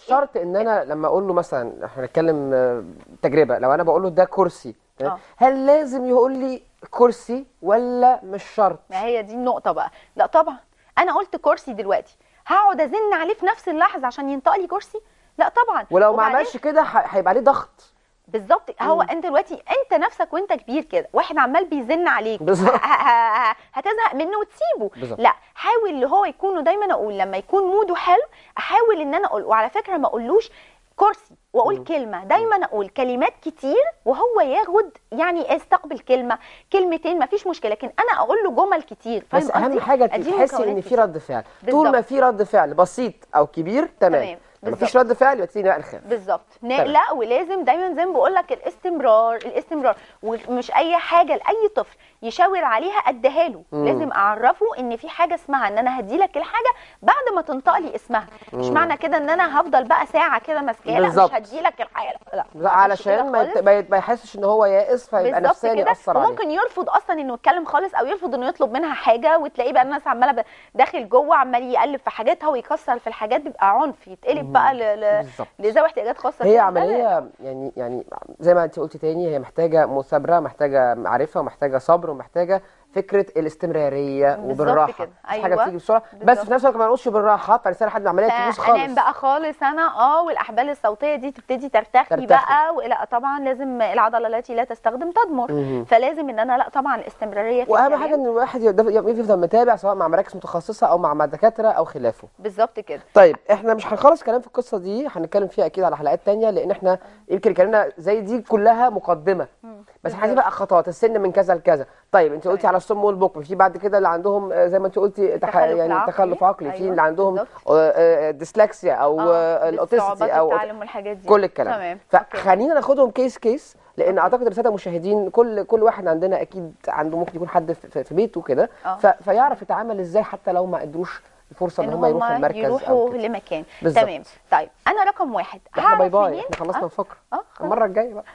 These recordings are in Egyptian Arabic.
شرط ان انا لما اقول له مثلا احنا هنتكلم آه، تجربه لو انا بقول له ده كرسي تمام؟ آه. هل لازم يقول لي كرسي ولا مش شرط ما هي دي النقطه بقى لا طبعا انا قلت كرسي دلوقتي هقعد ازن عليه في نفس اللحظه عشان ينطق لي كرسي لا طبعا ولو ما وبعدين عملش كده ح- هيبقى عليه ضغط بالظبط هو انت دلوقتي انت نفسك وانت كبير كده واحد عمال بيزن عليك بالظبط. ه- ه- ه- هتزهق منه وتسيبه بالظبط. لا حاول اللي هو يكون دايما اقول لما يكون موده حلو احاول ان انا اقول وعلى فكره ما اقولوش كرسي واقول مم. كلمه دايما اقول كلمات كتير وهو ياخد يعني استقبل كلمه كلمتين ما فيش مشكله لكن انا اقول له جمل كتير فاهم بس اهم قصدي؟ حاجه أديله تحسي ان مكونات في كتير. رد فعل طول بالظبط. ما في رد فعل بسيط او كبير تمام تمام، لما بالظبط. فيش رد فعل يبقى تبتدي بقى نخاف بالظبط نا- تمام. لا ولازم دايما زي ما بقول لك الاستمرار الاستمرار ومش اي حاجه لاي طفل يشاور عليها اديها له مم. لازم اعرفه ان في حاجه اسمها ان انا هدي لك الحاجه بعد ما تنطق لي اسمها مش مم. معنى كده ان انا هفضل بقى ساعه كده ماسكاها لا بالظبط. مش هدي لك الحاجه لا لا لا علشان ما يت- ما يت- ما يحسش ان هو يائس فيبقى بالظبط نفسيا كده ياثر عليه وممكن يرفض اصلا انه يتكلم خالص او يرفض انه يطلب منها حاجه وتلاقيه بقى الناس عماله ب- داخل جوه عمال يقلب في حاجاتها ويكسر في الحاجات بيبقى عنف يتقلب بقى ل... ل... بالظبط لذوي احتياجات خاصه هي كده. لا، لا، عمليه يعني يعني زي ما انت قلتي تاني هي محتاجه مثابره محتاجه معرفه ومحتاجه صبر ومحتاجه فكره الاستمراريه بالظبط وبالراحه كده. مش حاجه أيوة. بتيجي بسرعه بس بالظبط. في نفس الوقت ما نقولش بالراحه فالرساله لحد العمليه تبوظ انام خالص بقى خالص انا اه والاحبال الصوتيه دي تبتدي ترتخي, ترتخي. بقى ولا طبعا لازم العضله التي لا تستخدم تضمر مهم. فلازم ان انا لا طبعا الاستمراريه في واهم الكلام. حاجه ان الواحد يفضل يفضل متابع سواء مع مراكز متخصصه او مع مع دكاتره او خلافه بالظبط كده طيب احنا مش هنخلص كلام في القصه دي هنتكلم فيها اكيد على حلقات تانية لان احنا يمكن كلامنا زي دي كلها مقدمه بس احنا عايزين بقى خطوات السن من كذا لكذا طيب انت قلتي تمام. على الصم والبكم في بعد كده اللي عندهم آه، زي ما انت قلتي تخ... تخلف يعني العقلي. تخلف عقلي في أيوة، اللي عندهم بالظبط. آه، آه، ديسلكسيا او اه آه، الاوتيستي صعوبات او التعلم والحاجات دي كل الكلام تمام أوكي. فخلينا ناخدهم كيس كيس لان اعتقد الساده المشاهدين كل كل واحد عندنا اكيد عنده ممكن يكون حد في, في بيته كده اه. ف... فيعرف يتعامل ازاي حتى لو ما قدروش الفرصه ان ان هم يروحوا هم المركز او يروحوا كده. لمكان بالظبط. تمام طيب انا رقم واحد ده احنا باي هعرف باي منين احنا خلصنا اه الفقره اه خلاص. المره الجايه بقى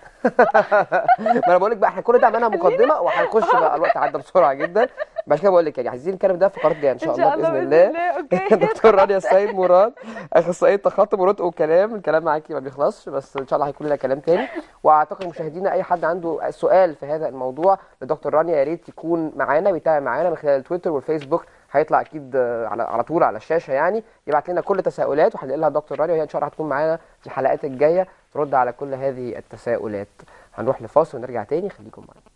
ما انا بقول لك بقى احنا كل ده عملنا مقدمه وهنخش بقى الوقت عدى بسرعه جدا عشان كده بقول لك يعني عايزين نتكلم ده في فقرات جايه ان شاء الله باذن الله اوكي دكتور رانيا السيد مراد اخصائيه تخاطب ونطق وكلام الكلام معاكي ما بيخلصش بس ان شاء الله هيكون لنا كلام تاني واعتقد مشاهدينا اي حد عنده سؤال في هذا الموضوع لدكتور رانيا يا ريت يكون معانا ويتابع معانا من خلال التويتر والفيسبوك هيطلع اكيد آه، على على طول على الشاشه يعني يبعت لنا كل تساؤلات وهنقول لها دكتور رانيا وهي ان شاء الله هتكون معانا في الحلقات الجايه ترد على كل هذه التساؤلات هنروح لفاصل ونرجع تاني خليكم معانا